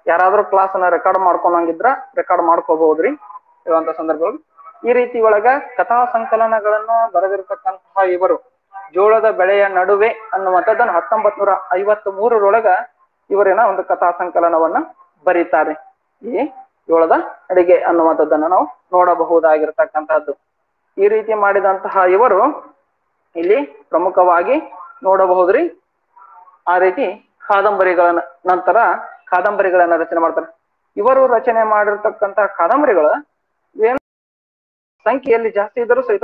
ಯಾರಾದ್ರೂ ಕ್ಲಾಸ್ ಅನ್ನ record ಮಾಡ್ಕೊಂಡಂಗಿದ್ರ record ಮಾಡ್ಕೋಬಹುದ್ರಿ ಇರುವಂತ ಸಂದರ್ಭದಲ್ಲಿ ಈ ರೀತಿ ಒಳಗ ಕಥಾ ಸಂಕಲನಗಳನ್ನು ಬರೆದಿರ್ತಕ್ಕಂತಹ ಇವರು ಜೋಳದ ಬೆಳೆಯ ನಡುವೆ ಅನ್ನುವಂಥದ್ದನ್ನ ಹತ್ತೊಂಬತ್ ನೂರ ಐವತ್ ಮೂರರೊಳಗ ಇವರೇನ ಒಂದು ಕಥಾ ಸಂಕಲನವನ್ನ ಬರೀತಾರೆ ಈ ಜೋಳದ ಅಡಿಗೆ ಅನ್ನುವಂಥದ್ದನ್ನ ನಾವು ನೋಡಬಹುದಾಗಿರ್ತಕ್ಕಂತಹದ್ದು ಈ ರೀತಿ ಮಾಡಿದಂತಹ ಇವರು ಇಲ್ಲಿ ಪ್ರಮುಖವಾಗಿ ನೋಡಬಹುದ್ರಿ ಆ ರೀತಿ ಕಾದಂಬರಿಗಳನ್ನ ನಂತರ ಕಾದಂಬರಿಗಳನ್ನ ರಚನೆ ಮಾಡ್ತಾರೆ ಇವರು ರಚನೆ ಮಾಡಿರ್ತಕ್ಕಂತಹ ಕಾದಂಬರಿಗಳು ಏನು ಸಂಖ್ಯೆಯಲ್ಲಿ ಜಾಸ್ತಿ ಇದ್ದರೂ ಸಹಿತ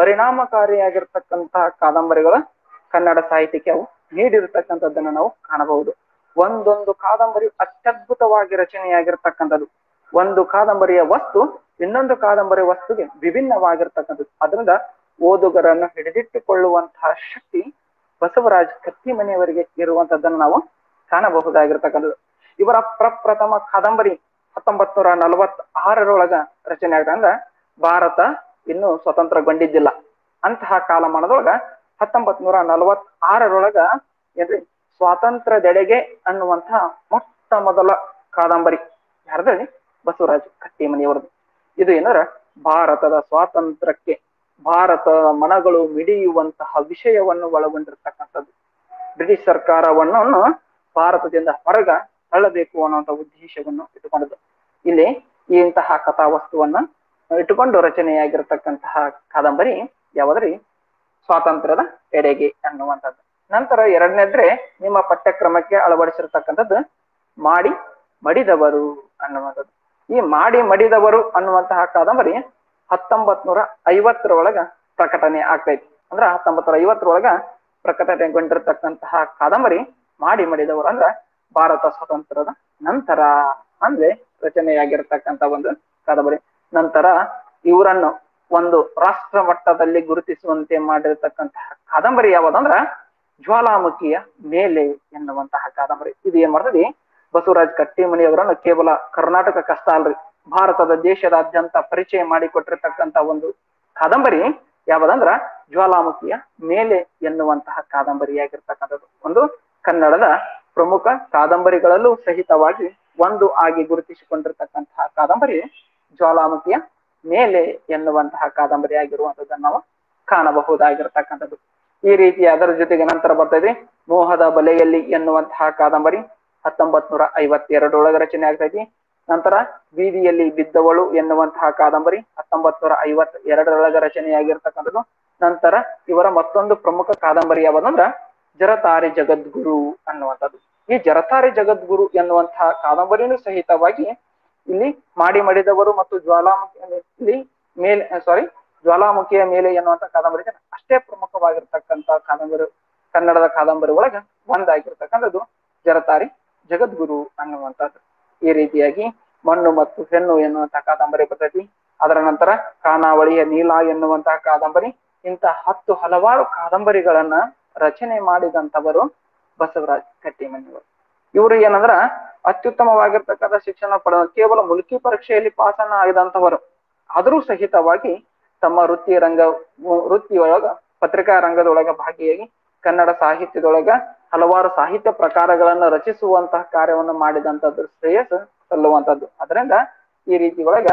ಪರಿಣಾಮಕಾರಿಯಾಗಿರ್ತಕ್ಕಂತಹ ಕಾದಂಬರಿಗಳ ಕನ್ನಡ ಸಾಹಿತ್ಯಕ್ಕೆ ಅವು ನೀಡಿರ್ತಕ್ಕಂಥದ್ದನ್ನ ನಾವು ಕಾಣಬಹುದು ಒಂದೊಂದು ಕಾದಂಬರಿ ಅತ್ಯದ್ಭುತವಾಗಿ ರಚನೆಯಾಗಿರ್ತಕ್ಕಂಥದ್ದು ಒಂದು ಕಾದಂಬರಿಯ ವಸ್ತು ಇನ್ನೊಂದು ಕಾದಂಬರಿ ವಸ್ತುಗೆ ವಿಭಿನ್ನವಾಗಿರ್ತಕ್ಕಂಥದ್ದು ಅದರಿಂದ ಓದುಗರನ್ನು ಹಿಡಿದಿಟ್ಟುಕೊಳ್ಳುವಂತಹ ಶಕ್ತಿ ಬಸವರಾಜ್ ಕತ್ತಿಮನೆಯವರಿಗೆ ಇರುವಂತದ್ದನ್ನು ನಾವು ಕಾಣಬಹುದಾಗಿರ್ತಕ್ಕಂಥದ್ದು ಇವರ ಪ್ರಪ್ರಥಮ ಕಾದಂಬರಿ ಹತ್ತೊಂಬತ್ ನೂರ ನಲವತ್ ಆರರೊಳಗ ರಚನೆ ಆಗಿದೆ ಅಂದ್ರೆ ಭಾರತ ಇನ್ನು ಸ್ವತಂತ್ರಗೊಂಡಿದ್ದಿಲ್ಲ ಅಂತಹ ಕಾಲಮಾನದೊಳಗ ಹತ್ತೊಂಬತ್ ನೂರ ನಲವತ್ ಆರರೊಳಗ ಏನ್ರಿ ಸ್ವಾತಂತ್ರ್ಯದೆಡೆಗೆ ಅನ್ನುವಂತಹ ಮೊಟ್ಟ ಮೊದಲ ಕಾದಂಬರಿ ಯಾರ್ದ್ರಿ ಬಸವರಾಜ್ ಕಟ್ಟಿಮನಿಯವರದು ಇದು ಏನಾರ ಭಾರತದ ಸ್ವಾತಂತ್ರ್ಯಕ್ಕೆ ಭಾರತದ ಮನಗಳು ಮಿಡಿಯುವಂತಹ ವಿಷಯವನ್ನು ಒಳಗೊಂಡಿರ್ತಕ್ಕಂಥದ್ದು ಬ್ರಿಟಿಷ್ ಸರ್ಕಾರವನ್ನು ಭಾರತದಿಂದ ಹೊರಗ ತಳ್ಳಬೇಕು ಅನ್ನುವಂಥ ಉದ್ದೇಶವನ್ನು ಇಟ್ಟುಕೊಂಡದ್ದು ಇಲ್ಲಿ ಈ ಇಂತಹ ಕಥಾವಸ್ತುವನ್ನ ಇಟ್ಟುಕೊಂಡು ರಚನೆಯಾಗಿರ್ತಕ್ಕಂತಹ ಕಾದಂಬರಿ ಯಾವದ್ರಿ ಸ್ವಾತಂತ್ರ್ಯದ ಎಡೆಗೆ ಅನ್ನುವಂಥದ್ದು ನಂತರ ಎರಡನೇದ್ರೆ ನಿಮ್ಮ ಪಠ್ಯಕ್ರಮಕ್ಕೆ ಅಳವಡಿಸಿರ್ತಕ್ಕಂಥದ್ದು ಮಾಡಿ ಮಡಿದವರು ಅನ್ನುವಂಥದ್ದು ಈ ಮಾಡಿ ಮಡಿದವರು ಅನ್ನುವಂತಹ ಕಾದಂಬರಿ ಹತ್ತೊಂಬತ್ ನೂರ ಐವತ್ತರೊಳಗ ಪ್ರಕಟಣೆ ಆಗ್ತೈತಿ ಅಂದ್ರ ಹತ್ತೊಂಬತ್ ನೂರ ಐವತ್ತರೊಳಗ ಪ್ರಕಟಣೆಗೊಂಡಿರ್ತಕ್ಕಂತಹ ಕಾದಂಬರಿ ಮಾಡಿ ಮಡಿದವರು ಅಂದ್ರ ಭಾರತ ಸ್ವಾತಂತ್ರ್ಯದ ನಂತರ ಅಂದ್ರೆ ರಚನೆಯಾಗಿರ್ತಕ್ಕಂಥ ಒಂದು ಕಾದಂಬರಿ ನಂತರ ಇವರನ್ನು ಒಂದು ರಾಷ್ಟ್ರ ಮಟ್ಟದಲ್ಲಿ ಗುರುತಿಸುವಂತೆ ಮಾಡಿರ್ತಕ್ಕಂತಹ ಕಾದಂಬರಿ ಯಾವ್ದಂದ್ರ ಜ್ವಾಲಾಮುಖಿಯ ಮೇಲೆ ಎನ್ನುವಂತಹ ಕಾದಂಬರಿ ಇದು ಏನ್ ಮಾಡ್ತದೆ ಬಸವರಾಜ್ ಕಟ್ಟಿಮನಿ ಅವರನ್ನು ಕೇವಲ ಕರ್ನಾಟಕಕ್ಕಷ್ಟ ಅಲ್ರಿ ಭಾರತದ ದೇಶದಾದ್ಯಂತ ಪರಿಚಯ ಮಾಡಿಕೊಟ್ಟಿರ್ತಕ್ಕಂತ ಒಂದು ಕಾದಂಬರಿ ಯಾವ್ದಂದ್ರ ಜ್ವಾಲಾಮುಖಿಯ ಮೇಲೆ ಎನ್ನುವಂತಹ ಕಾದಂಬರಿಯಾಗಿರ್ತಕ್ಕಂಥದ್ದು ಒಂದು ಕನ್ನಡದ ಪ್ರಮುಖ ಕಾದಂಬರಿಗಳಲ್ಲೂ ಸಹಿತವಾಗಿ ಒಂದು ಆಗಿ ಗುರುತಿಸಿಕೊಂಡಿರ್ತಕ್ಕಂತಹ ಕಾದಂಬರಿ ಜ್ವಾಲಾಮುಖಿಯ ಮೇಲೆ ಎನ್ನುವಂತಹ ಕಾದಂಬರಿ ಆಗಿರುವಂತದ್ದನ್ನು ನಾವು ಕಾಣಬಹುದಾಗಿರ್ತಕ್ಕಂಥದ್ದು ಈ ರೀತಿ ಅದರ ಜೊತೆಗೆ ನಂತರ ಬರ್ತದೆ ಮೋಹದ ಬಲೆಯಲ್ಲಿ ಎನ್ನುವಂತಹ ಕಾದಂಬರಿ ಹತ್ತೊಂಬತ್ ನೂರ ಐವತ್ತೆರಡರೊಳಗೆ ರಚನೆ ಆಗ್ತೈತಿ ನಂತರ ಬೀದಿಯಲ್ಲಿ ಬಿದ್ದವಳು ಎನ್ನುವಂತಹ ಕಾದಂಬರಿ ಹತ್ತೊಂಬತ್ ನೂರ ಐವತ್ ಎರಡರೊಳಗೆ ರಚನೆಯಾಗಿರ್ತಕ್ಕಂಥದ್ದು ನಂತರ ಇವರ ಮತ್ತೊಂದು ಪ್ರಮುಖ ಕಾದಂಬರಿ ಯಾವ್ದಂದ್ರ ಜರತಾರಿ ಜಗದ್ಗುರು ಅನ್ನುವಂಥದ್ದು ಈ ಜರತಾರಿ ಜಗದ್ಗುರು ಎನ್ನುವಂತಹ ಕಾದಂಬರಿನೂ ಸಹಿತವಾಗಿ ಇಲ್ಲಿ ಮಾಡಿ ಮಡಿದವರು ಮತ್ತು ಜ್ವಾಲಾಮುಖಿ ಇಲ್ಲಿ ಮೇಲೆ ಸಾರಿ ಜ್ವಾಲಾಮುಖಿಯ ಮೇಲೆ ಎನ್ನುವಂತ ಕಾದಂಬರಿ ಅಷ್ಟೇ ಪ್ರಮುಖವಾಗಿರ್ತಕ್ಕಂತ ಕಾದಂಬರಿ ಕನ್ನಡದ ಕಾದಂಬರಿ ಒಳಗ ಒಂದಾಗಿರ್ತಕ್ಕಂಥದ್ದು ಜರತಾರಿ ಜಗದ್ಗುರು ಅನ್ನುವಂಥದ್ದು ಈ ರೀತಿಯಾಗಿ ಮಣ್ಣು ಮತ್ತು ಹೆಣ್ಣು ಎನ್ನುವಂತಹ ಕಾದಂಬರಿ ಬರ್ತೈತಿ ಅದರ ನಂತರ ಖಾನಾವಳಿಯ ನೀಲ ಎನ್ನುವಂತಹ ಕಾದಂಬರಿ ಇಂಥ ಹತ್ತು ಹಲವಾರು ಕಾದಂಬರಿಗಳನ್ನ ರಚನೆ ಮಾಡಿದಂತವರು ಬಸವರಾಜ್ ಕಟ್ಟಿಮನಿಯವರು ಇವರು ಏನಂದ್ರ ಅತ್ಯುತ್ತಮವಾಗಿರ್ತಕ್ಕಂಥ ಶಿಕ್ಷಣ ಪಡ ಕೇವಲ ಮುಲ್ಕಿ ಪರೀಕ್ಷೆಯಲ್ಲಿ ಪಾಸನ್ನ ಆಗಿದಂತವರು ಆದರೂ ಸಹಿತವಾಗಿ ತಮ್ಮ ವೃತ್ತಿ ರಂಗ ವೃತ್ತಿಯೊಳಗ ಪತ್ರಿಕಾ ರಂಗದೊಳಗ ಭಾಗಿಯಾಗಿ ಕನ್ನಡ ಸಾಹಿತ್ಯದೊಳಗ ಹಲವಾರು ಸಾಹಿತ್ಯ ಪ್ರಕಾರಗಳನ್ನ ರಚಿಸುವಂತಹ ಕಾರ್ಯವನ್ನು ಮಾಡಿದಂತದ್ದು ಶ್ರೇಯಸ್ ಸಲ್ಲುವಂತದ್ದು ಅದರಿಂದ ಈ ರೀತಿ ಒಳಗ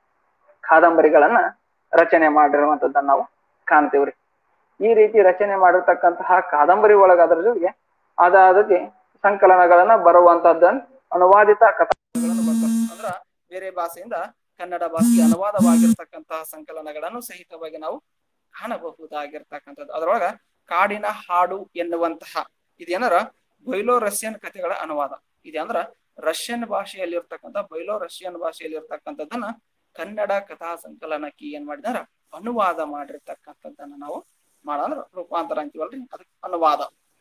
ಕಾದಂಬರಿಗಳನ್ನ ರಚನೆ ಮಾಡಿರುವಂತದ್ದನ್ನ ನಾವು ಕಾಣ್ತೇವ್ರಿ ಈ ರೀತಿ ರಚನೆ ಮಾಡಿರ್ತಕ್ಕಂತಹ ಕಾದಂಬರಿ ಒಳಗ ಅದರ ಜೊತೆಗೆ ಅದಾದಕ್ಕೆ ಸಂಕಲನಗಳನ್ನ ಬರುವಂತದ್ದನ್ನ ಅನುವಾದಿತ ಕಥಾಗಳನ್ನು ಬರ್ತಾರೆ ಅಂದ್ರ ಬೇರೆ ಭಾಷೆಯಿಂದ ಕನ್ನಡ ಭಾಷೆಗೆ ಅನುವಾದವಾಗಿರ್ತಕ್ಕಂತಹ ಸಂಕಲನಗಳನ್ನು ಸಹಿತವಾಗಿ ನಾವು ಕಾಣಬಹುದಾಗಿರ್ತಕ್ಕಂಥದ್ದು ಅದರೊಳಗ ಕಾಡಿನ ಹಾಡು ಎನ್ನುವಂತಹ ಇದೇನಾರ ಬೈಲೋ ರಷ್ಯನ್ ಕಥೆಗಳ ಅನುವಾದ ಇದಂದ್ರ ರಷ್ಯನ್ ಭಾಷೆಯಲ್ಲಿ ಇರ್ತಕ್ಕಂಥ ಬೈಲೋ ರಷ್ಯನ್ ಭಾಷೆಯಲ್ಲಿ ಇರ್ತಕ್ಕಂಥದ್ದನ್ನ ಕನ್ನಡ ಕಥಾ ಸಂಕಲನಕ್ಕೆ ಏನ್ ಮಾಡಿದಾರ ಅನುವಾದ ಮಾಡಿರ್ತಕ್ಕಂಥದ್ದನ್ನ ನಾವು ಮಾಡಂದ್ರ ರೂಪಾಂತರ ಅಂತೀವಲ್ರಿ ಅದಕ್ಕೆ ಅನುವಾದ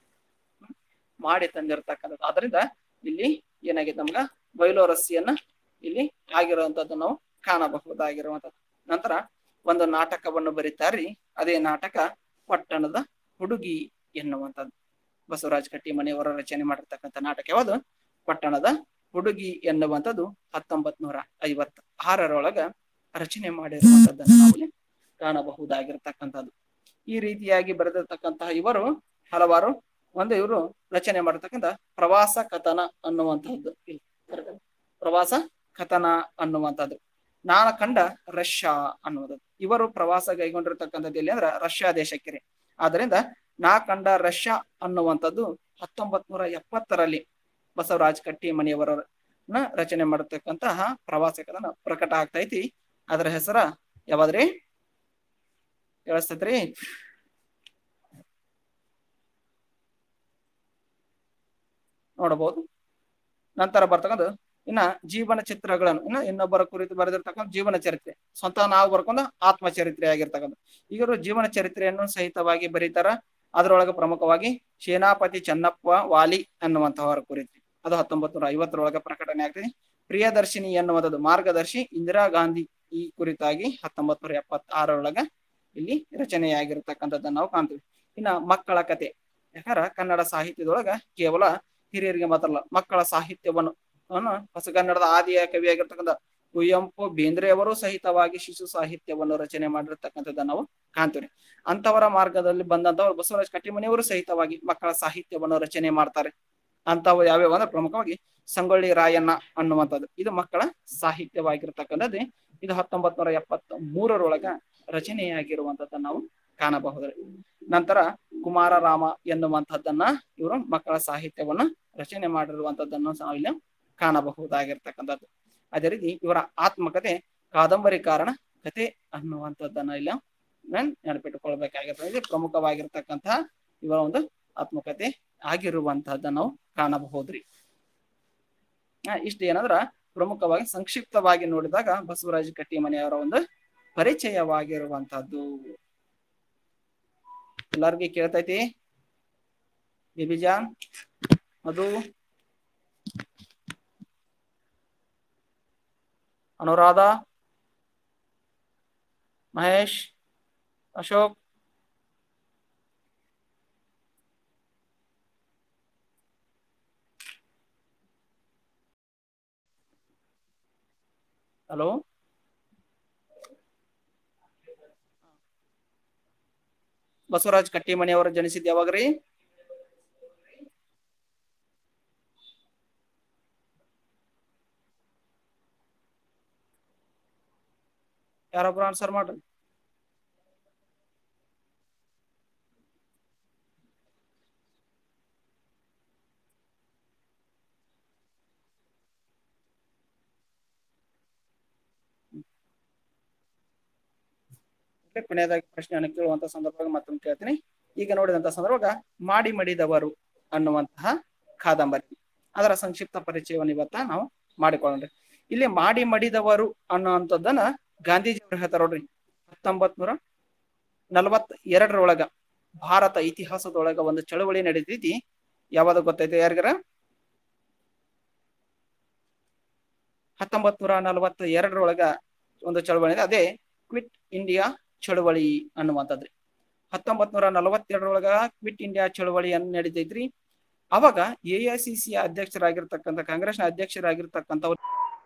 ಮಾಡಿ ತಂದಿರ್ತಕ್ಕಂಥದ್ದು ಅದರಿಂದ ಇಲ್ಲಿ ಏನಾಗಿದೆ ನಮ್ಗ ಬೈಲೋ ರಸ್ಸಿಯನ್ನ ಇಲ್ಲಿ ಆಗಿರುವಂತದ್ದು ನಾವು ಕಾಣಬಹುದಾಗಿರುವಂತದ್ದು ನಂತರ ಒಂದು ನಾಟಕವನ್ನು ಬರೀತಾರ್ರಿ ಅದೇ ನಾಟಕ ಪಟ್ಟಣದ ಹುಡುಗಿ ಎನ್ನುವಂಥದ್ದು ಬಸವರಾಜ್ ಕಟ್ಟಿಮನಿಯವರ ರಚನೆ ಮಾಡಿರ್ತಕ್ಕಂಥ ನಾಟಕ ಯಾವುದು ಪಟ್ಟಣದ ಹುಡುಗಿ ಎನ್ನುವಂಥದ್ದು ಹತ್ತೊಂಬತ್ ನೂರ ಐವತ್ ಆರರೊಳಗ ರಚನೆ ಮಾಡಿರುವಂತದ್ದನ್ನು ನಾವು ಇಲ್ಲಿ ಕಾಣಬಹುದಾಗಿರ್ತಕ್ಕಂಥದ್ದು ಈ ರೀತಿಯಾಗಿ ಬರೆದಿರ್ತಕ್ಕಂತಹ ಇವರು ಹಲವಾರು ಒಂದು ಇವರು ರಚನೆ ಮಾಡಿರ್ತಕ್ಕಂಥ ಪ್ರವಾಸ ಕಥನ ಅನ್ನುವಂಥದ್ದು ಇಲ್ಲಿ ಪ್ರವಾಸ ಕಥನ ಅನ್ನುವಂಥದ್ದು ನಾನು ಕಂಡ ರಷ್ಯಾ ಅನ್ನುವುದು ಇವರು ಪ್ರವಾಸ ಕೈಗೊಂಡಿರ್ತಕ್ಕಂಥದ್ದು ಎಲ್ಲಿ ಅಂದ್ರೆ ರಷ್ಯಾ ದೇಶಕ್ಕೆ ರೀ ಆದ್ರಿಂದ ನಾ ಕಂಡ ರಷ್ಯಾ ಅನ್ನುವಂಥದ್ದು ಹತ್ತೊಂಬತ್ ನೂರ ಎಪ್ಪತ್ತರಲ್ಲಿ ಬಸವರಾಜ್ ಕಟ್ಟಿ ಮನೆಯವರನ್ನ ರಚನೆ ಮಾಡತಕ್ಕಂತಹ ಪ್ರವಾಸ ಕಥನ ಪ್ರಕಟ ಆಗ್ತೈತಿ ಅದರ ಹೆಸರ ಯಾವಾದ್ರಿ ಕೇಳಿಸ್ತೈತ್ರಿ ನೋಡಬಹುದು ನಂತರ ಬರ್ತಕ್ಕಂಥ ಇನ್ನ ಜೀವನ ಚಿತ್ರಗಳನ್ನು ಇನ್ನ ಇನ್ನೊಬ್ಬರ ಕುರಿತು ಬರೆದಿರ್ತಕ್ಕಂಥ ಜೀವನ ಚರಿತ್ರೆ ಸ್ವಂತ ನಾವು ಬರ್ಕೊಂಡ ಆತ್ಮಚರಿತ್ರೆ ಆಗಿರ್ತಕ್ಕಂಥ ಈಗರು ಜೀವನ ಚರಿತ್ರೆಯನ್ನು ಸಹಿತವಾಗಿ ಬರೀತಾರ ಅದರೊಳಗೆ ಪ್ರಮುಖವಾಗಿ ಸೇನಾಪತಿ ಚೆನ್ನಪ್ಪ ವಾಲಿ ಅನ್ನುವಂತಹವರ ಕುರಿತು ಅದು ಹತ್ತೊಂಬತ್ತು ನೂರ ಐವತ್ತರೊಳಗೆ ಪ್ರಕಟಣೆ ಆಗ್ತದೆ ಪ್ರಿಯದರ್ಶಿನಿ ಎನ್ನುವಂಥದ್ದು ಮಾರ್ಗದರ್ಶಿ ಇಂದಿರಾ ಗಾಂಧಿ ಈ ಕುರಿತಾಗಿ ಹತ್ತೊಂಬತ್ ನೂರ ಎಪ್ಪತ್ತಾರರೊಳಗ ಇಲ್ಲಿ ರಚನೆಯಾಗಿರ್ತಕ್ಕಂಥದ್ದನ್ನ ನಾವು ಕಾಣ್ತೀವಿ ಇನ್ನ ಮಕ್ಕಳ ಕತೆ ಯಾಕಂದ್ರ ಕನ್ನಡ ಸಾಹಿತ್ಯದೊಳಗ ಕೇವಲ ಹಿರಿಯರಿಗೆ ಮಾತ್ರ ಅಲ್ಲ ಮಕ್ಕಳ ಸಾಹಿತ್ಯವನ್ನು ಅನ್ನು ಹೊಸಗನ್ನಡದ ಆದಿಯ ಕವಿಯಾಗಿರ್ತಕ್ಕಂಥ ಕುವೆಂಪು ಬೇಂದ್ರೆ ಅವರು ಸಹಿತವಾಗಿ ಶಿಶು ಸಾಹಿತ್ಯವನ್ನು ರಚನೆ ಮಾಡಿರ್ತಕ್ಕಂಥದ್ದನ್ನ ನಾವು ಕಾಣ್ತೀವಿ ಅಂತವರ ಮಾರ್ಗದಲ್ಲಿ ಬಂದಂತವರು ಬಸವರಾಜ ಕಟ್ಟಿಮನಿಯವರು ಸಹಿತವಾಗಿ ಮಕ್ಕಳ ಸಾಹಿತ್ಯವನ್ನು ರಚನೆ ಮಾಡ್ತಾರೆ ಅಂತವು ಯಾವ್ಯಾವ ಅಂದ್ರೆ ಪ್ರಮುಖವಾಗಿ ಸಂಗೊಳ್ಳಿ ರಾಯಣ್ಣ ಅನ್ನುವಂಥದ್ದು ಇದು ಮಕ್ಕಳ ಸಾಹಿತ್ಯವಾಗಿರ್ತಕ್ಕಂಥದ್ದು ಇದು ಹತ್ತೊಂಬತ್ ನೂರ ಎಪ್ಪತ್ತ ಮೂರರೊಳಗ ರಚನೆಯಾಗಿರುವಂತದ್ದನ್ನ ನಾವು ಕಾಣಬಹುದು ನಂತರ ಕುಮಾರರಾಮ ಎನ್ನುವಂಥದ್ದನ್ನ ಇವರು ಮಕ್ಕಳ ಸಾಹಿತ್ಯವನ್ನ ರಚನೆ ಮಾಡಿರುವಂತದ್ದನ್ನು ಸಹ ಇಲ್ಲಿ ಕಾಣಬಹುದಾಗಿರ್ತಕ್ಕಂಥದ್ದು ಅದೇ ರೀತಿ ಇವರ ಆತ್ಮಕತೆ ಕಾದಂಬರಿ ಕಾರಣ ಕತೆ ಅನ್ನುವಂಥದ್ದನ್ನ ಇಲ್ಲ ನಾನ್ ನೆನಪಿಟ್ಟುಕೊಳ್ಬೇಕಾಗಿರ್ತದೆ ಇದು ಪ್ರಮುಖವಾಗಿರ್ತಕ್ಕಂತಹ ಇವರ ಒಂದು ಆತ್ಮಕತೆ ಆಗಿರುವಂತಹದ್ದನ್ನ ನಾವು ಕಾಣಬಹುದ್ರಿ ಆ, ಇಷ್ಟು ಏನಂದ್ರ ಪ್ರಮುಖವಾಗಿ ಸಂಕ್ಷಿಪ್ತವಾಗಿ ನೋಡಿದಾಗ ಬಸವರಾಜ ಕಟ್ಟಿಮನೆಯವರ ಒಂದು ಪರಿಚಯವಾಗಿರುವಂತಹದ್ದು ಎಲ್ಲರಿಗೂ ಕೇಳ್ತೈತಿ ಬಿಬಿಜಾನ್ ಮಧು ಅನುರಾಧ ಮಹೇಶ್ ಅಶೋಕ್ ಹಲೋ ಬಸವರಾಜ್ ಕಟ್ಟಿಮನಿ ಅವರು ಜನಿಸಿದ್ ಯಾವಾಗ್ರಿ ಯಾರೊಬ್ರು ಆನ್ಸರ್ ಮಾಡ್ರಿ ಕೊನೆಯದಾಗಿ ಪ್ರಶ್ನೆಯನ್ನು ಕೇಳುವಂತ ಸಂದರ್ಭ ಮತ್ತೊಮ್ಮೆ ಕೇಳ್ತೀನಿ ಈಗ ನೋಡಿದಂತ ಸಂದರ್ಭ ಮಾಡಿ ಮಡಿದವರು ಅನ್ನುವಂತಹ ಕಾದಂಬರಿ ಅದರ ಸಂಕ್ಷಿಪ್ತ ಪರಿಚಯವನ್ನು ಇವತ್ತ ನಾವು ಮಾಡಿಕೊಳ್ಳೋಣ ಇಲ್ಲಿ ಮಾಡಿ ಮಡಿದವರು ಅನ್ನುವಂಥದ್ದನ್ನ ಗಾಂಧೀಜಿಯವರು ಹೇಳ್ತಾರ ನೋಡ್ರಿ ಹತ್ತೊಂಬತ್ ನೂರ ನಲವತ್ ಎರಡರೊಳಗ ಭಾರತ ಇತಿಹಾಸದೊಳಗ ಒಂದು ಚಳವಳಿ ನಡೀತೈತಿ ಯಾವಾಗ ಗೊತ್ತೈತೆ ಯಾರಿಗಾರ ಹತ್ತೊಂಬತ್ ನೂರ ನಲವತ್ತ ಎರಡರೊಳಗ ಒಂದು ಚಳವಳಿ ಇದೆ ಅದೇ ಕ್ವಿಟ್ ಇಂಡಿಯಾ ಚಳವಳಿ ಅನ್ನುವಂಥದ್ರಿ ಹತ್ತೊಂಬತ್ ನೂರ ನಲವತ್ತೆರಡರೊಳಗ ಕ್ವಿಟ್ ಇಂಡಿಯಾ ಚಳವಳಿ ಅನ್ನ ನಡೀತೈತ್ರಿ ಅವಾಗ ಎ ಐ ಸಿ ಸಿ ಅಧ್ಯಕ್ಷರಾಗಿರ್ತಕ್ಕಂಥ ಕಾಂಗ್ರೆಸ್ನ ಅಧ್ಯಕ್ಷರಾಗಿರ್ತಕ್ಕಂಥವ್ರು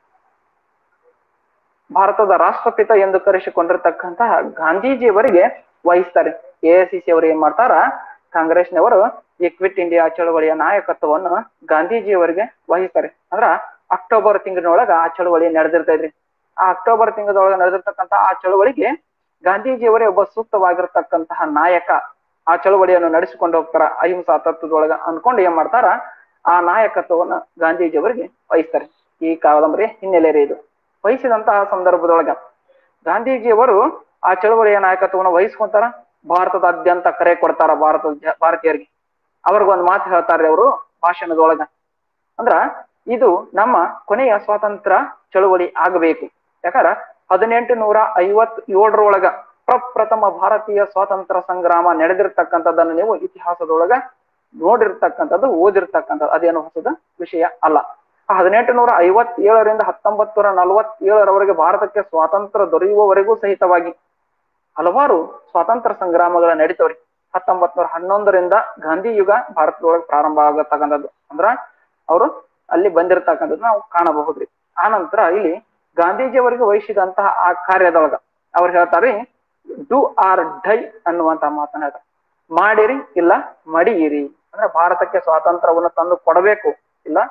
ಭಾರತದ ರಾಷ್ಟ್ರಪಿತ ಎಂದು ಕರೆಸಿಕೊಂಡಿರ್ತಕ್ಕಂತಹ ಗಾಂಧೀಜಿಯವರಿಗೆ ವಹಿಸ್ತಾರೆ ಎ ಐ ಸಿ ಸಿ ಅವರು ಏನ್ ಮಾಡ್ತಾರ ಕಾಂಗ್ರೆಸ್ನವರು ಈ ಕ್ವಿಟ್ ಇಂಡಿಯಾ ಚಳವಳಿಯ ನಾಯಕತ್ವವನ್ನು ಗಾಂಧೀಜಿಯವರಿಗೆ ವಹಿಸ್ತಾರೆ ಅಂದ್ರ ಅಕ್ಟೋಬರ್ ತಿಂಗಳಿನೊಳಗ ಆ ಚಳವಳಿ ನಡೆದಿರ್ತೈತ್ರಿ ಆ ಅಕ್ಟೋಬರ್ ತಿಂಗಳೊಳಗ ನಡೆದಿರ್ತಕ್ಕಂತ ಆ ಚಳವಳಿಗೆ ಗಾಂಧೀಜಿಯವರೇ ಒಬ್ಬ ಸೂಕ್ತವಾಗಿರ್ತಕ್ಕಂತಹ ನಾಯಕ ಆ ಚಳವಳಿಯನ್ನು ನಡೆಸಿಕೊಂಡು ಹೋಗ್ತಾರ ಅಹಿಂಸಾ ತತ್ವದೊಳಗ ಅನ್ಕೊಂಡು ಏನ್ ಮಾಡ್ತಾರ ಆ ನಾಯಕತ್ವವನ್ನ ಗಾಂಧೀಜಿಯವರಿಗೆ ವಹಿಸ್ತಾರೆ ಈ ಕಾದಂಬರಿ ಹಿನ್ನೆಲೆ ರೀ ಇದು ವಹಿಸಿದಂತಹ ಸಂದರ್ಭದೊಳಗ ಗಾಂಧೀಜಿಯವರು ಆ ಚಳವಳಿಯ ನಾಯಕತ್ವವನ್ನು ವಹಿಸ್ಕೊಂತಾರ ಭಾರತದಾದ್ಯಂತ ಕರೆ ಕೊಡ್ತಾರ ಭಾರತದ ಜ- ಭಾರತೀಯರಿಗೆ ಅವ್ರಿಗೊಂದು ಮಾತು ಹೇಳ್ತಾರ್ರಿ ಅವರು ಭಾಷಣದೊಳಗ ಅಂದ್ರ ಇದು ನಮ್ಮ ಕೊನೆಯ ಸ್ವಾತಂತ್ರ್ಯ ಚಳವಳಿ ಆಗಬೇಕು ಯಾಕಂದ್ರ ಹದಿನೆಂಟು ನೂರ ಐವತ್ ಏಳರೊಳಗ ಪ್ರಪ್ರಥಮ ಭಾರತೀಯ ಸ್ವಾತಂತ್ರ್ಯ ಸಂಗ್ರಾಮ ನಡೆದಿರ್ತಕ್ಕಂಥದ್ದನ್ನು ನೀವು ಇತಿಹಾಸದೊಳಗ ನೋಡಿರ್ತಕ್ಕಂಥದ್ದು ಓದಿರ್ತಕ್ಕಂಥದ್ದು ಅದೇನು ಹೊಸದ ವಿಷಯ ಅಲ್ಲ ಹದಿನೆಂಟು ನೂರ ಐವತ್ತೇಳರಿಂದ ಹತ್ತೊಂಬತ್ತು ನೂರ ನಲವತ್ತೇಳರವರೆಗೆ ಭಾರತಕ್ಕೆ ಸ್ವಾತಂತ್ರ್ಯ ದೊರೆಯುವವರೆಗೂ ಸಹಿತವಾಗಿ ಹಲವಾರು ಸ್ವಾತಂತ್ರ್ಯ ಸಂಗ್ರಾಮಗಳ ನಡೀತವ್ರಿ ಹತ್ತೊಂಬತ್ ನೂರ ಹನ್ನೊಂದರಿಂದ ಗಾಂಧಿ ಯುಗ ಭಾರತದೊಳಗೆ ಪ್ರಾರಂಭ ಆಗತಕ್ಕಂಥದ್ದು ಅಂದ್ರ ಅವರು ಅಲ್ಲಿ ಬಂದಿರತಕ್ಕಂಥದ್ದು ನಾವು ಕಾಣಬಹುದ್ರಿ ಆ ನಂತರ ಇಲ್ಲಿ ಗಾಂಧೀಜಿಯವರಿಗೆ ವಹಿಸಿದಂತಹ ಆ ಕಾರ್ಯದೊಳಗ ಅವ್ರು ಹೇಳ್ತಾರೆ ಡು ಆರ್ ಡೈ ಅನ್ನುವಂತ ಮಾತನ್ನ ಹೇಳ್ತಾರೆ ಮಾಡಿರಿ ಇಲ್ಲ ಮಡಿಯಿರಿ ಅಂದ್ರೆ ಭಾರತಕ್ಕೆ ಸ್ವಾತಂತ್ರ್ಯವನ್ನು ತಂದು ಕೊಡಬೇಕು ಇಲ್ಲ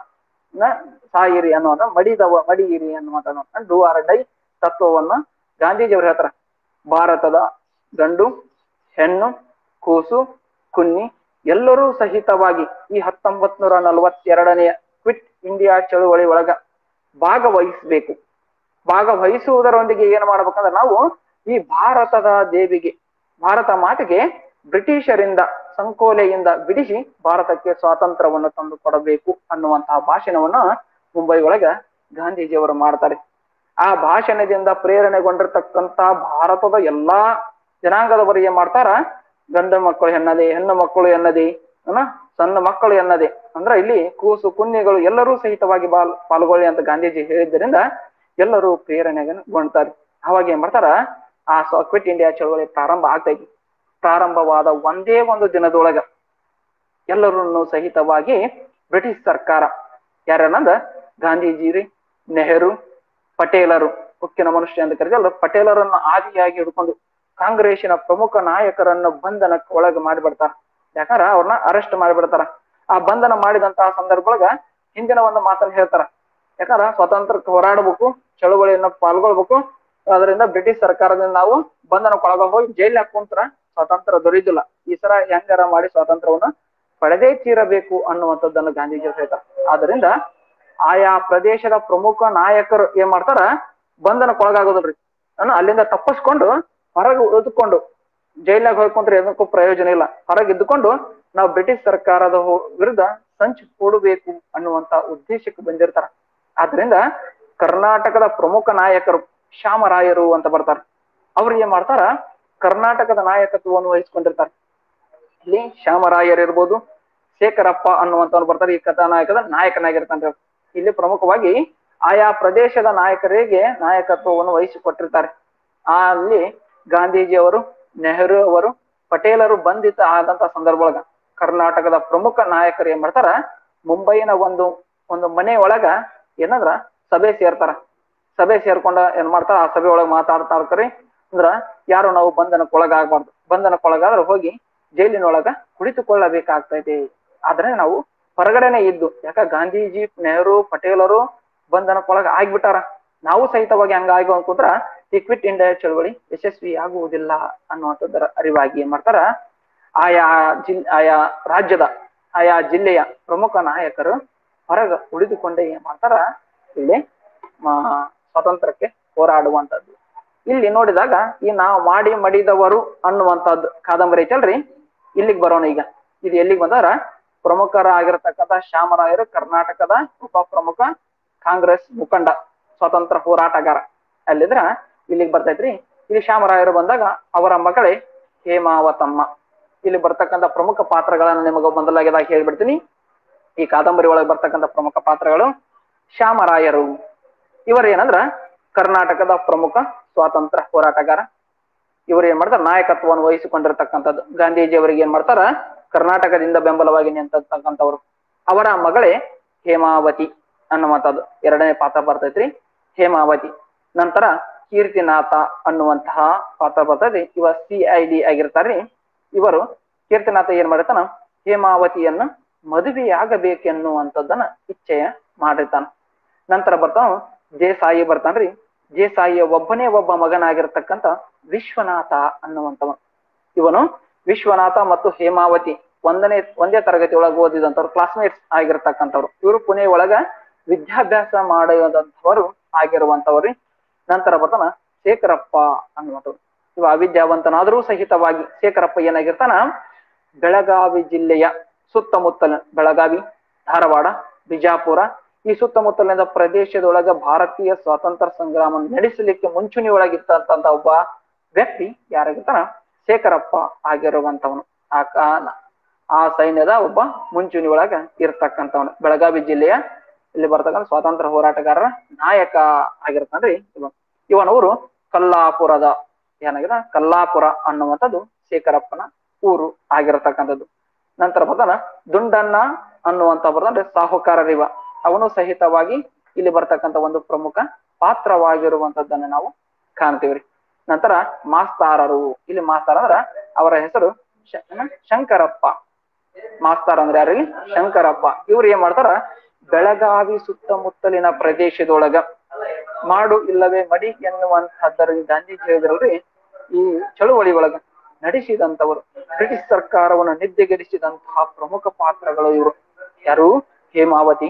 ನ ಸಾಯಿರಿ ಅನ್ನುವಂತ ಮಡಿದವ ಮಡಿಯಿರಿ ಅನ್ನುವಂತ ಡೂ ಆರ್ ಡೈ ತತ್ವವನ್ನ ಗಾಂಧೀಜಿಯವರು ಹೇಳ್ತಾರ ಭಾರತದ ಗಂಡು ಹೆಣ್ಣು ಕೂಸು ಕುನ್ನಿ ಎಲ್ಲರೂ ಸಹಿತವಾಗಿ ಈ ಹತ್ತೊಂಬತ್ ನೂರ ನಲವತ್ತೆರಡನೆಯ ಕ್ವಿಟ್ ಇಂಡಿಯಾ ಚಳುವಳಿ ಒಳಗ ಭಾಗವಹಿಸಬೇಕು ಭಾಗವಹಿಸುವುದರೊಂದಿಗೆ ಏನ್ ಮಾಡ್ಬೇಕಂದ್ರೆ ನಾವು ಈ ಭಾರತದ ದೇವಿಗೆ ಭಾರತ ಮಾತೆಗೆ ಬ್ರಿಟಿಷರಿಂದ ಸಂಕೋಲೆಯಿಂದ ಬಿಡಿಸಿ ಭಾರತಕ್ಕೆ ಸ್ವಾತಂತ್ರ್ಯವನ್ನು ತಂದು ಕೊಡಬೇಕು ಅನ್ನುವಂತಹ ಭಾಷಣವನ್ನ ಮುಂಬೈ ಒಳಗ ಗಾಂಧೀಜಿಯವರು ಮಾಡ್ತಾರೆ ಆ ಭಾಷಣದಿಂದ ಪ್ರೇರಣೆಗೊಂಡಿರ್ತಕ್ಕಂತ ಭಾರತದ ಎಲ್ಲಾ ಜನಾಂಗದವರು ಏನ್ ಮಾಡ್ತಾರ ಗಂಡು ಮಕ್ಕಳು ಎನ್ನದೆ ಹೆಣ್ಣು ಮಕ್ಕಳು ಎನ್ನದೆ ಅನ್ನ ಸಣ್ಣ ಮಕ್ಕಳು ಎನ್ನದೆ ಅಂದ್ರ ಇಲ್ಲಿ ಕೂಸು ಕುನ್ನಿಗಳು ಎಲ್ಲರೂ ಸಹಿತವಾಗಿ ಬಾಲ್ ಪಾಲ್ಗೊಳ್ಳಿ ಅಂತ ಗಾಂಧೀಜಿ ಹೇಳಿದ್ದರಿಂದ ಎಲ್ಲರೂ ಪ್ರೇರಣೆಗೊಂಡ್ತಾರೆ ಅವಾಗ ಏನ್ ಮಾಡ್ತಾರ ಆ ಕ್ವಿಟ್ ಇಂಡಿಯಾ ಚಳವಳಿ ಪ್ರಾರಂಭ ಆಗ್ತೈತಿ ಪ್ರಾರಂಭವಾದ ಒಂದೇ ಒಂದು ದಿನದೊಳಗ ಎಲ್ಲರನ್ನು ಸಹಿತವಾಗಿ ಬ್ರಿಟಿಷ್ ಸರ್ಕಾರ ಯಾರನ್ನಂದ ಗಾಂಧೀಜಿ ರೀ ನೆಹರು ಪಟೇಲರು ಉಕ್ಕಿನ ಮನುಷ್ಯ ಅಂತ ಕರೆದಲ್ಲ ಪಟೇಲರನ್ನು ಆದಿಯಾಗಿ ಹಿಡ್ಕೊಂಡು ಕಾಂಗ್ರೆಸ್ಸಿನ ಪ್ರಮುಖ ನಾಯಕರನ್ನು ಬಂಧನಕ್ಕೆ ಒಳಗೆ ಮಾಡಿಬಿಡ್ತಾರ ಯಾಕಂದ್ರ ಅವ್ರನ್ನ ಅರೆಸ್ಟ್ ಮಾಡಿಬಿಡ್ತಾರ ಆ ಬಂಧನ ಮಾಡಿದಂತಹ ಸಂದರ್ಭದೊಳಗ ಹಿಂದಿನ ಒಂದು ಮಾತನ್ನ ಹೇಳ್ತಾರ ಯಾಕಂದ್ರ ಸ್ವಾತಂತ್ರ್ಯಕ್ಕೆ ಹೋರಾಡಬೇಕು ಚಳುವಳಿಯನ್ನ ಪಾಲ್ಗೊಳ್ಬೇಕು ಅದರಿಂದ ಬ್ರಿಟಿಷ್ ಸರ್ಕಾರದಿಂದ ನಾವು ಬಂಧನಕ್ಕೊಳಗ ಹೋಗಿ ಜೈಲ್ ಕುಂತ್ರ ಸ್ವಾತಂತ್ರ್ಯ ದೊರೆಯುದಿಲ್ಲ ಈ ಸರ ಹೆಂಗಾರ ಮಾಡಿ ಸ್ವಾತಂತ್ರ್ಯವನ್ನ ಪಡೆದೇ ತೀರಬೇಕು ಅನ್ನುವಂಥದ್ದನ್ನು ಗಾಂಧೀಜಿ ಹೇಳ್ತಾರೆ ಆದ್ರಿಂದ ಆಯಾ ಪ್ರದೇಶದ ಪ್ರಮುಖ ನಾಯಕರು ಏನ್ ಮಾಡ್ತಾರ ಬಂಧನಕ್ಕೊಳಗಾಗೋದಿಲ್ರಿ ನಾನು ಅಲ್ಲಿಂದ ತಪ್ಪಿಸ್ಕೊಂಡು ಹೊರಗೆ ಉಳಿದುಕೊಂಡು ಜೈಲಾಗ ಹೋಗ್ಕೊಂಡ್ರೆ ಏನಕ್ಕೂ ಪ್ರಯೋಜನ ಇಲ್ಲ ಹೊರಗೆ ಇದ್ದುಕೊಂಡು ನಾವು ಬ್ರಿಟಿಷ್ ಸರ್ಕಾರದ ಹೋ- ವಿರುದ್ಧ ಸಂಚು ಕೊಡಬೇಕು ಅನ್ನುವಂತ ಉದ್ದೇಶಕ್ಕೆ ಬಂದಿರ್ತಾರ ಆದ್ರಿಂದ ಕರ್ನಾಟಕದ ಪ್ರಮುಖ ನಾಯಕರು ಶ್ಯಾಮರಾಯರು ಅಂತ ಬರ್ತಾರ ಅವ್ರು ಏನ್ ಮಾಡ್ತಾರ ಕರ್ನಾಟಕದ ನಾಯಕತ್ವವನ್ನು ವಹಿಸ್ಕೊಂಡಿರ್ತಾರೆ ಇಲ್ಲಿ ಶ್ಯಾಮರಾಯರ್ ಇರ್ಬೋದು ಶೇಖರಪ್ಪ ಅನ್ನುವಂಥವ್ರು ಬರ್ತಾರೆ ಈ ಕಥಾನಾಯಕದ ನಾಯಕನಾಗಿರ್ತಾನೆ ಇಲ್ಲಿ ಪ್ರಮುಖವಾಗಿ ಆಯಾ ಪ್ರದೇಶದ ನಾಯಕರಿಗೆ ನಾಯಕತ್ವವನ್ನು ವಹಿಸಿಕೊಟ್ಟಿರ್ತಾರೆ ಆ ಅಲ್ಲಿ ಗಾಂಧೀಜಿಯವರು ನೆಹರು ಅವರು ಪಟೇಲರು ಬಂಧಿತ ಆದಂತ ಸಂದರ್ಭ ಒಳಗ ಕರ್ನಾಟಕದ ಪ್ರಮುಖ ನಾಯಕರು ಏನ್ ಮಾಡ್ತಾರ ಮುಂಬೈನ ಒಂದು ಒಂದು ಮನೆ ಒಳಗ ಏನಂದ್ರ ಸಭೆ ಸೇರ್ತಾರ ಸಭೆ ಸೇರ್ಕೊಂಡ ಏನ್ ಮಾಡ್ತಾರ ಆ ಸಭೆ ಒಳಗ ಮಾತಾಡ್ತಾ ಇರ್ತಾರೆ ಅಂದ್ರ ಯಾರು ನಾವು ಬಂಧನಕ್ಕೆ ಒಳಗಾಗಬಾರ್ದು ಬಂಧನಕ್ಕೊಳಗಾದ್ರೆ ಹೋಗಿ ಜೈಲಿನೊಳಗ ಕುಳಿತುಕೊಳ್ಳಬೇಕಾಗ್ತೈತಿ ಆದ್ರೆ ನಾವು ಹೊರಗಡೆನೆ ಇದ್ದು ಯಾಕ ಗಾಂಧೀಜಿ ನೆಹರು ಪಟೇಲರು ಬಂಧನಕ್ಕೊಳಗ ಆಗ್ಬಿಟ್ಟಾರ ನಾವು ಸಹಿತವಾಗಿ ಹಂಗಾಗಿ ಅನ್ಕೊಂಡ್ರ ಈ ಕ್ವಿಟ್ ಇಂಡಿಯಾ ಚಳವಳಿ ಯಶಸ್ವಿ ಆಗುವುದಿಲ್ಲ ಅನ್ನುವಂಥದ್ದರ ಅರಿವಾಗಿ ಏನ್ ಮಾಡ್ತಾರ ಆಯಾ ಜಿಲ್ ಆಯಾ ರಾಜ್ಯದ ಆಯಾ ಜಿಲ್ಲೆಯ ಪ್ರಮುಖ ನಾಯಕರು ಹೊರಗ ಉಳಿದುಕೊಂಡೇ ಏನ್ ಮಾಡ್ತಾರ ಇಲ್ಲಿ ಆ, ಸ್ವಾತಂತ್ರ್ಯಕ್ಕೆ ಹೋರಾಡುವಂತದ್ದು ಇಲ್ಲಿ ನೋಡಿದಾಗ ಈ ನಾವು ಮಾಡಿ ಮಡಿದವರು ಅನ್ನುವಂಥದ್ದು ಕಾದಂಬರಿ ಐತಲ್ರಿ ಇಲ್ಲಿಗೆ ಬರೋಣ ಈಗ ಇದು ಎಲ್ಲಿಗೆ ಬಂದಾರ ಪ್ರಮುಖರಾಗಿರ್ತಕ್ಕಂಥ ಶ್ಯಾಮರಾಯರು ಕರ್ನಾಟಕದ ಉಪ ಪ್ರಮುಖ ಕಾಂಗ್ರೆಸ್ ಮುಖಂಡ ಸ್ವಾತಂತ್ರ್ಯ ಹೋರಾಟಗಾರ ಅಲ್ಲಿದ್ರ ಇಲ್ಲಿಗೆ ಬರ್ತೈತ್ರಿ ಇಲ್ಲಿ ಶ್ಯಾಮರಾಯರು ಬಂದಾಗ ಅವರ ಮಗಳೇ ಹೇಮಾವತಮ್ಮ ಇಲ್ಲಿ ಬರ್ತಕ್ಕಂಥ ಪ್ರಮುಖ ಪಾತ್ರಗಳನ್ನ ನಿಮಗೆ ಮೊದಲಾಗಿದಾಗ ಹೇಳ್ಬಿಡ್ತೀನಿ ಈ ಕಾದಂಬರಿ ಒಳಗೆ ಬರ್ತಕ್ಕಂಥ ಪ್ರಮುಖ ಪಾತ್ರಗಳು ಶ್ಯಾಮರಾಯರು ಇವರು ಏನಂದ್ರ ಕರ್ನಾಟಕದ ಪ್ರಮುಖ ಸ್ವಾತಂತ್ರ್ಯ ಹೋರಾಟಗಾರ ಇವರು ಏನ್ ಮಾಡ್ತಾರ ನಾಯಕತ್ವವನ್ನು ವಹಿಸಿಕೊಂಡಿರ್ತಕ್ಕಂಥದ್ದು ಗಾಂಧೀಜಿ ಅವರಿಗೆ ಏನ್ ಮಾಡ್ತಾರ ಕರ್ನಾಟಕದಿಂದ ಬೆಂಬಲವಾಗಿ ನಿಂತಕ್ಕಂಥವ್ರು ಅವರ ಮಗಳೇ ಹೇಮಾವತಿ ಅನ್ನುವಂಥದ್ದು ಎರಡನೇ ಪಾತ್ರ ಬರ್ತೈತ್ರಿ ಹೇಮಾವತಿ ನಂತರ ಕೀರ್ತಿನಾಥ ಅನ್ನುವಂತಹ ಪಾತ್ರ ಬರ್ತೈತಿ ಇವ ಸಿ ಐ ಡಿ ಆಗಿರ್ತಾರ್ರಿ ಇವರು ಕೀರ್ತಿನಾಥ ಏನ್ ಮಾಡಿರ್ತಾನ ಹೇಮಾವತಿಯನ್ನ ಮದುವೆಯಾಗಬೇಕೆನ್ನುವಂಥದ್ದನ್ನ ಇಚ್ಛೆಯ ಮಾಡಿರ್ತಾನ ನಂತರ ಬರ್ತಾವ ಜೇಸಾಯಿ ಬರ್ತಾನ್ರಿ ಜೇಸಾಯಿಯ ಒಬ್ಬನೇ ಒಬ್ಬ ಮಗನಾಗಿರ್ತಕ್ಕಂಥ ವಿಶ್ವನಾಥ ಅನ್ನುವಂಥವ ಇವನು ವಿಶ್ವನಾಥ ಮತ್ತು ಹೇಮಾವತಿ ಒಂದನೇ ಒಂದೇ ತರಗತಿ ಒಳಗೆ ಓದಿದಂಥವ್ರು ಕ್ಲಾಸ್ಮೇಟ್ಸ್ ಆಗಿರ್ತಕ್ಕಂಥವ್ರು ಇವರು ಪುಣೆ ಒಳಗ ವಿದ್ಯಾಭ್ಯಾಸ ಮಾಡಿದಂಥವರು ಆಗಿರುವಂತವ್ರಿ ನಂತರ ಬರ್ತಾನ ಶೇಖರಪ್ಪ ಅನ್ನುವಂಥವ್ರು ಇವ ಅವಿದ್ಯಾವಂತನಾದರೂ ಸಹಿತವಾಗಿ ಶೇಖರಪ್ಪ ಏನಾಗಿರ್ತಾನ ಬೆಳಗಾವಿ ಜಿಲ್ಲೆಯ ಸುತ್ತಮುತ್ತಲ ಬೆಳಗಾವಿ ಧಾರವಾಡ ಬಿಜಾಪುರ ಈ ಸುತ್ತಮುತ್ತಲಿನ ಪ್ರದೇಶದೊಳಗ ಭಾರತೀಯ ಸ್ವಾತಂತ್ರ್ಯ ಸಂಗ್ರಾಮ ನಡೆಸಲಿಕ್ಕೆ ಮುಂಚೂಣಿ ಒಳಗಿರ್ತಂತ ಒಬ್ಬ ವ್ಯಕ್ತಿ ಯಾರಾಗಿರ್ತಾನ ಶೇಖರಪ್ಪ ಆಗಿರುವಂತವನು ಆ ಕಾ- ಆ ಸೈನ್ಯದ ಒಬ್ಬ ಮುಂಚೂಣಿ ಒಳಗ ಇರ್ತಕ್ಕಂಥವನು ಬೆಳಗಾವಿ ಜಿಲ್ಲೆಯ ಇಲ್ಲಿ ಬರ್ತಕ್ಕಂಥ ಸ್ವಾತಂತ್ರ್ಯ ಹೋರಾಟಗಾರರ ನಾಯಕ ಆಗಿರ್ತಾನ್ರಿ ಇವ ಇವನವರು ಕಲ್ಲಾಪುರದ ಏನಾಗಿದೆ ಕಲ್ಲಾಪುರ ಅನ್ನುವಂಥದ್ದು ಶೇಖರಪ್ಪನ ಊರು ಆಗಿರತಕ್ಕಂಥದ್ದು ನಂತರ ಬರ್ತಾನ ದುಂಡಣ್ಣ ಅನ್ನುವಂತ ಬರ್ತಾನೆ ಸಾಹುಕಾರರಿವ ಅವನು ಸಹಿತವಾಗಿ ಇಲ್ಲಿ ಬರ್ತಕ್ಕಂಥ ಒಂದು ಪ್ರಮುಖ ಪಾತ್ರವಾಗಿರುವಂತದ್ದನ್ನ ನಾವು ಕಾಣ್ತೀವ್ರಿ ನಂತರ ಮಾಸ್ತಾರರು ಇಲ್ಲಿ ಮಾಸ್ತಾರ ಅಂದ್ರ ಅವರ ಹೆಸರು ಶ- ಏನ? ಶಂಕರಪ್ಪ ಮಾಸ್ತಾರ ಅಂದ್ರೆ ಯಾರಿಗೆ ಶಂಕರಪ್ಪ ಇವ್ರು ಏನ್ ಮಾಡ್ತಾರ ಬೆಳಗಾವಿ ಸುತ್ತಮುತ್ತಲಿನ ಪ್ರದೇಶದೊಳಗ ಮಾಡು ಇಲ್ಲವೇ ಮಡಿ ಎನ್ನುವಂತಹದ್ದರಲ್ಲಿ ಗಾಂಧೀಜಿ ಹೇಳಿದ್ರಲ್ರಿ ಈ ಚಳುವಳಿ ಒಳಗ ನಡೆಸಿದಂತವರು ಬ್ರಿಟಿಷ್ ಸರ್ಕಾರವನ್ನು ನಿದ್ದೆಗೆಡಿಸಿದಂತಹ ಪ್ರಮುಖ ಪಾತ್ರಗಳು ಇವರು ಯಾರು ಹೇಮಾವತಿ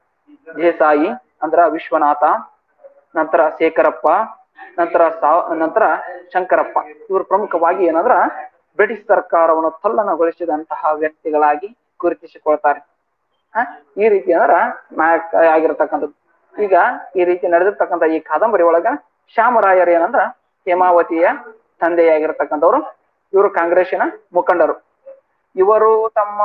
ದೇಸಾಯಿ ಅಂದ್ರ ವಿಶ್ವನಾಥ ನಂತರ ಶೇಖರಪ್ಪ ನಂತರ ಸಾ ನಂತರ ಶಂಕರಪ್ಪ ಇವರು ಪ್ರಮುಖವಾಗಿ ಏನಂದ್ರ ಬ್ರಿಟಿಷ್ ಸರ್ಕಾರವನ್ನು ತಲ್ಲಣಗೊಳಿಸಿದಂತಹ ವ್ಯಕ್ತಿಗಳಾಗಿ ಗುರುತಿಸಿಕೊಳ್ತಾರೆ ಹ? ಈ ರೀತಿ ಅಂದ್ರ ನಾಯಕ ಆಗಿರತಕ್ಕಂಥದ್ದು ಈಗ ಈ ರೀತಿ ನಡೆದಿರ್ತಕ್ಕಂಥ ಈ ಕಾದಂಬರಿ ಒಳಗ ಶ್ಯಾಮರಾಯರ್ ಏನಂದ್ರ ಹೇಮಾವತಿಯ ತಂದೆಯಾಗಿರ್ತಕ್ಕಂಥವ್ರು ಇವರು ಕಾಂಗ್ರೆಸ್ಸಿನ ಮುಖಂಡರು ಇವರು ತಮ್ಮ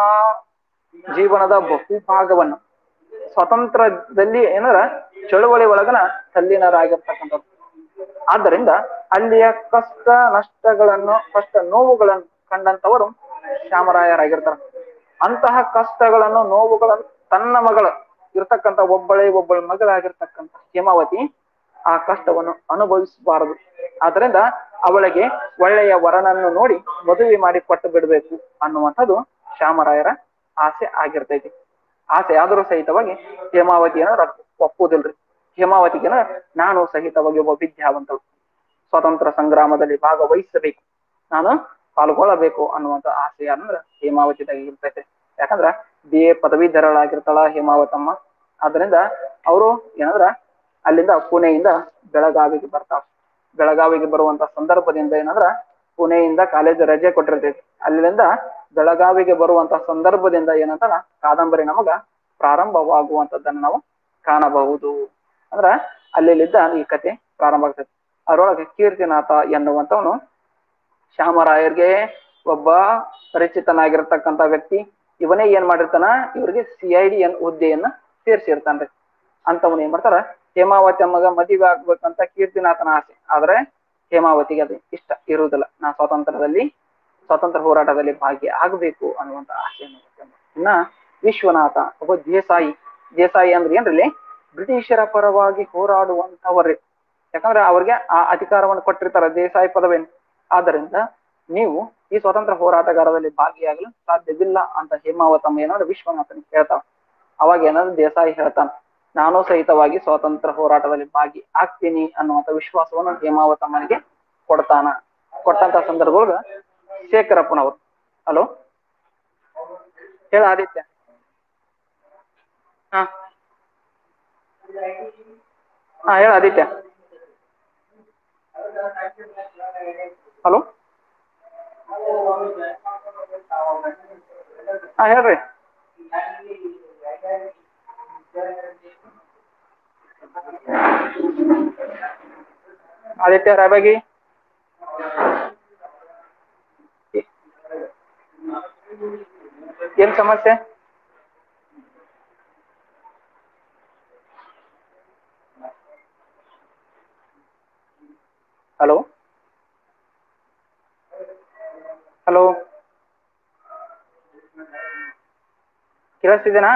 ಜೀವನದ ಬಹುಭಾಗವನ್ನು ಸ್ವತಂತ್ರದಲ್ಲಿ ಏನಾರ ಚಳುವಳಿ ಒಳಗನ ತಲ್ಲೀನರಾಗಿರ್ತಕ್ಕಂಥವ್ರು ಆದ್ದರಿಂದ ಅಲ್ಲಿಯ ಕಷ್ಟ ನಷ್ಟಗಳನ್ನು ಕಷ್ಟ ನೋವುಗಳನ್ನು ಕಂಡಂತವರು ಶ್ಯಾಮರಾಯರಾಗಿರ್ತಾರೆ ಅಂತಹ ಕಷ್ಟಗಳನ್ನು ನೋವುಗಳನ್ನು ತನ್ನ ಮಗಳ ಇರ್ತಕ್ಕಂಥ ಒಬ್ಬಳೇ ಒಬ್ಬಳ ಮಗಳಾಗಿರ್ತಕ್ಕಂಥ ಹೇಮಾವತಿ ಆ ಕಷ್ಟವನ್ನು ಅನುಭವಿಸಬಾರದು ಆದ್ರಿಂದ ಅವಳಿಗೆ ಒಳ್ಳೆಯ ವರನನ್ನು ನೋಡಿ ಮದುವೆ ಮಾಡಿ ಕೊಟ್ಟು ಬಿಡ್ಬೇಕು ಅನ್ನುವಂಥದ್ದು ಶ್ಯಾಮರಾಯರ ಆಸೆ ಆಗಿರ್ತೈತಿ ಆಸೆ ಆದರೂ ಸಹಿತವಾಗಿ ಹೇಮಾವತಿಯನ್ನ ರಕ್- ಒಪ್ಪುವುದಿಲ್ರಿ ಹೇಮಾವತಿಗೆನ ನಾನು ಸಹಿತವಾಗಿ ಒಬ್ಬ ವಿದ್ಯಾವಂತಳು ಸ್ವಾತಂತ್ರ್ಯ ಸಂಗ್ರಾಮದಲ್ಲಿ ಭಾಗವಹಿಸಬೇಕು ನಾನು ಪಾಲ್ಗೊಳ್ಳಬೇಕು ಅನ್ನುವಂತ ಆಸೆ ಅಂದ್ರೆ ಹೇಮಾವತಿದಾಗ ಇರ್ತೈತೆ ಯಾಕಂದ್ರ ಬಿ ಎ ಪದವೀಧರಳಾಗಿರ್ತಾಳ ಹೇಮಾವತಮ್ಮ ಆದ್ರಿಂದ ಅವರು ಏನಂದ್ರ ಅಲ್ಲಿಂದ ಪುಣೆಯಿಂದ ಬೆಳಗಾವಿಗೆ ಬರ್ತಾವ ಬೆಳಗಾವಿಗೆ ಬರುವಂತ ಸಂದರ್ಭದಿಂದ ಏನಂದ್ರ ಪುಣೆಯಿಂದ ಕಾಲೇಜ್ ರಜೆ ಕೊಟ್ಟಿರ್ತೈತಿ ಅಲ್ಲಿಂದ ಬೆಳಗಾವಿಗೆ ಬರುವಂತ ಸಂದರ್ಭದಿಂದ ಏನಂತ ಕಾದಂಬರಿ ನಮಗ ಪ್ರಾರಂಭವಾಗುವಂತದ್ದನ್ನ ನಾವು ಕಾಣಬಹುದು ಅಂದ್ರ ಅಲ್ಲಿಲ್ಲಿದ್ದ ಈ ಕತೆ ಪ್ರಾರಂಭ ಆಗ್ತೈತಿ ಅದರೊಳಗೆ ಕೀರ್ತಿನಾಥ ಎನ್ನುವಂತವನು ಶ್ಯಾಮರಾಯರ್ಗೆ ಒಬ್ಬ ಪರಿಚಿತನಾಗಿರ್ತಕ್ಕಂಥ ವ್ಯಕ್ತಿ ಇವನೇ ಏನ್ ಮಾಡಿರ್ತಾನ ಇವ್ರಿಗೆ ಸಿ ಐ ಡಿ ಎನ್ ಹುದ್ದೆಯನ್ನ ಸೇರ್ಸಿರ್ತಾನ್ರಿ ಅಂತವನ್ ಏನ್ ಮಾಡ್ತಾರ ಹೇಮಾವತಿ ಅಮ್ಮಗ ಮದುವೆ ಆಗ್ಬೇಕಂತ ಕೀರ್ತಿನಾಥನ ಆಸೆ ಆದ್ರೆ ಹೇಮಾವತಿಗೆ ಅದು ಇಷ್ಟ ಇರುವುದಿಲ್ಲ ನಾ ಸ್ವಾತಂತ್ರ್ಯದಲ್ಲಿ ಸ್ವಾತಂತ್ರ್ಯ ಹೋರಾಟದಲ್ಲಿ ಭಾಗಿ ಆಗ್ಬೇಕು ಅನ್ನುವಂತ ಆಸೆಯನ್ನು ಹೊಂದಿರ್ತಾನೆ. ಇನ್ನ ವಿಶ್ವನಾಥ ಒಬ್ಬ ದೇಸಾಯಿ ದೇಸಾಯಿ ಅಂದ್ರೆ ಏನ್ರಲ್ಲಿ ಬ್ರಿಟಿಷರ ಪರವಾಗಿ ಹೋರಾಡುವಂತವರೇ ಯಾಕಂದ್ರೆ ಅವ್ರಿಗೆ ಆ ಅಧಿಕಾರವನ್ನು ಕೊಟ್ಟಿರ್ತಾರ ದೇಸಾಯಿ ಪದವಿಯನ್ನು ಆದ್ದರಿಂದ ನೀವು ಈ ಸ್ವತಂತ್ರ ಹೋರಾಟಗಾರದಲ್ಲಿ ಭಾಗಿಯಾಗಲು ಸಾಧ್ಯವಿಲ್ಲ ಅಂತ ಹೇಮಾವತಮ್ಮ ಏನಾದ್ರು ವಿಶ್ವನಾಥನಿಗೆ ಹೇಳ್ತಾವ ಅವಾಗ ಏನಾದ್ರು ದೇಸಾಯಿ ಹೇಳ್ತಾನ ನಾನು ಸಹಿತವಾಗಿ ಸ್ವಾತಂತ್ರ್ಯ ಹೋರಾಟದಲ್ಲಿ ಭಾಗಿ ಆಗ್ತೀನಿ ಅನ್ನುವಂತ ವಿಶ್ವಾಸವನ್ನು ಹೇಮಾವತಮ್ಮನಿಗೆ ಕೊಡ್ತಾನ ಕೊಟ್ಟಂತ ಸಂದರ್ಭದೊಳಗ ಶೇಖರಪ್ಪನವರು ಹಲೋ ಹೇಳ ಆದಿತ್ಯ ಹಾ ಹಾ ಹೇಳ ಆದಿತ್ಯ ಹಲೋ ಹಾ ಹೇಳ್ರಿ ಆದಿತ್ಯ ರಾಬಾಗಿ ಏನ್ ಸಮಸ್ಯೆ ಹಲೋ ಹಲೋ ಕೇಳಿಸ್ತಿದೇನಾ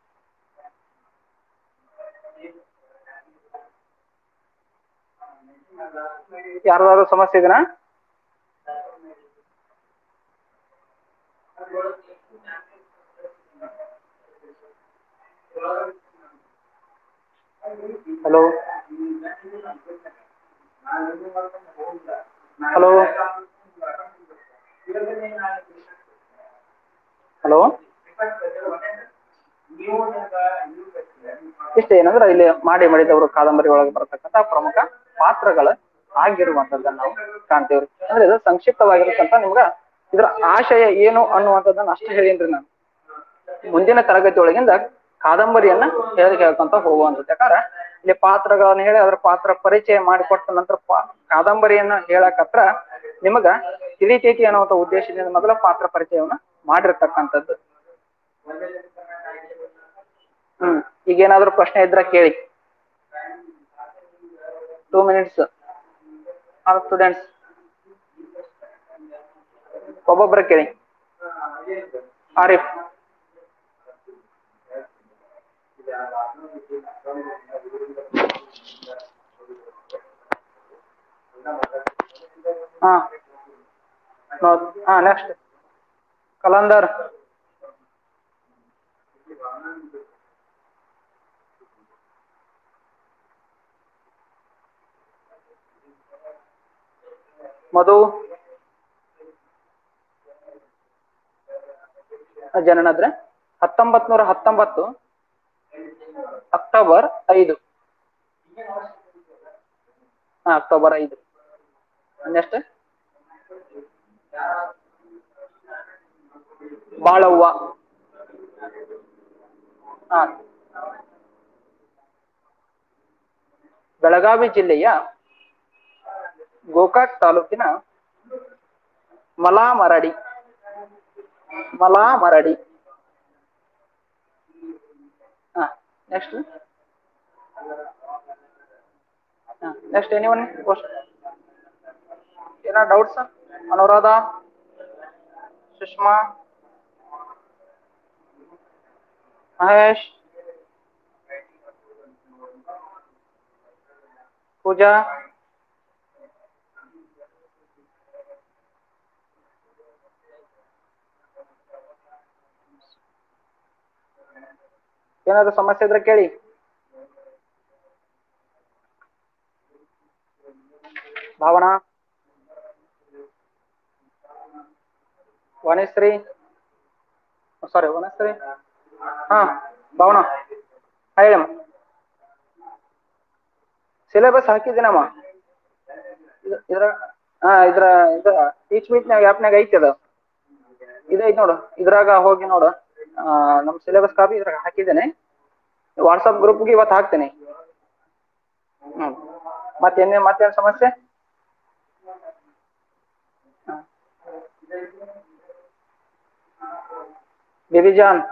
ಯಾರ್ದಾದ್ರು ಸಮಸ್ಯೆ ಇದೆನಾ ಹಲೋ ಹಲೋ ಹಲೋ ಇಷ್ಟ ಏನಂದ್ರೆ ಇಲ್ಲಿ ಮಾಡಿ ಮಾಡಿದವರು ಕಾದಂಬರಿ ಒಳಗೆ ಬರತಕ್ಕಂತ ಪ್ರಮುಖ ಪಾತ್ರಗಳ ಆಗಿರುವಂತದ್ದನ್ನ ನಾವು ಕಾಣ್ತೇವ್ರಿ ಅಂದ್ರೆ ಇದು ಸಂಕ್ಷಿಪ್ತವಾಗಿರ್ತಕ್ಕಂತ ನಿಮ್ಗ ಇದ್ರ ಆಶಯ ಏನು ಅನ್ನುವಂಥದ್ದನ್ನ ಅಷ್ಟು ಹೇಳೀನ್ರಿ ನಾನು ಮುಂದಿನ ತರಗತಿ ಒಳಗಿಂದ ಕಾದಂಬರಿಯನ್ನ ಹೇಳಿ ಹೇಳ್ಕೊಂತ ಹೋಗುವಂಥದ್ದು ಯಾಕಂದ್ರ ಇಲ್ಲಿ ಪಾತ್ರಗಳನ್ನ ಹೇಳಿ ಅದ್ರ ಪಾತ್ರ ಪರಿಚಯ ಮಾಡಿಕೊಟ್ಟ ನಂತರ ಪಾ- ಕಾದಂಬರಿಯನ್ನ ಹೇಳಕತ್ರ ನಿಮಗ ತಿಳಿತೈತಿ ಅನ್ನುವಂಥ ಉದ್ದೇಶದಿಂದ ಮೊದಲ ಪಾತ್ರ ಪರಿಚಯವನ್ನ ಮಾಡಿರ್ತಕ್ಕಂಥದ್ದು ಹ್ಮ್ ಈಗ ಏನಾದ್ರು ಪ್ರಶ್ನೆ ಇದ್ರ ಕೇಳಿ ಟೂ ಮಿನಿಟ್ಸ್ ಆಲ್ ಸ್ಟೂಡೆಂಟ್ಸ್ ಒಬ್ಬೊಬ್ಬರ ಕೇಳಿ ಆರಿಫ್ ಹಾ ನೋ ಹಾ ನೆಕ್ಸ್ಟ್ ಕಲಂದರ್ ಮಧು ಜನನದ್ರೆ ಹತ್ತೊಂಬತ್ ನೂರ ಹತ್ತೊಂಬತ್ತು ಅಕ್ಟೋಬರ್ ಐದು ಹಾ ಅಕ್ಟೋಬರ್ ಐದು ನೆಕ್ಸ್ಟ್ ಬಾಳವ್ವ ಹಾ ಬೆಳಗಾವಿ ಜಿಲ್ಲೆಯ ಗೋಕಾಕ್ ತಾಲೂಕಿನ ಮಲಾಮರಡಿ ಮಲಾಮರಡಿ ಹಾ ನೆಕ್ಸ್ಟ್ ಹಾ ನೆಕ್ಸ್ಟ್ ಎನಿ ಒನ್ ಏನೋ ಡೌಟ್ಸ್ ಅನುರಾಧ ಸುಷ್ಮಾ ಮಹೇಶ್ ಪೂಜಾ ಏನಾದ್ರು ಸಮಸ್ಯೆ ಇದ್ರೆ ಕೇಳಿ ಭಾವನಾ ವನಶ್ರೀ ಸಾರಿ ವನಶ್ರೀ ಹಾ ಭಾವನಾ ಹಾ ಹೇಳಮ್ಮ ಸಿಲೆಬಸ್ ಹಾಕಿದ್ದೀನಮ್ಮ ಇದ- ಇದ್ರ ಹಾ ಇದ್ರ ಇದ್ರ ಟೀಚ್ ಮೀಟ್ನಾಗ ಆ್ಯಪ್ನಾಗ ಐತಿ ಅದು ಇದೈತಿ ನೋಡು ಇದ್ರಾಗ ಹೋಗಿ ನೋಡು ಆ, ನಮ್ ಸಿಲೆಬಸ್ ಕಾಪಿ ಇದ್ರಾಗ ಹಾಕಿದ್ದೇನೆ ವಾಟ್ಸಪ್ ಗ್ರೂಪ್ಗೆ ಇವತ್ತು ಹಾಕ್ತೇನೆ ಹ್ಮ್ ಮತ್ತೇನೇ ಮತ್ತೇನ್ ಸಮಸ್ಯೆ ಹಾ. Baby John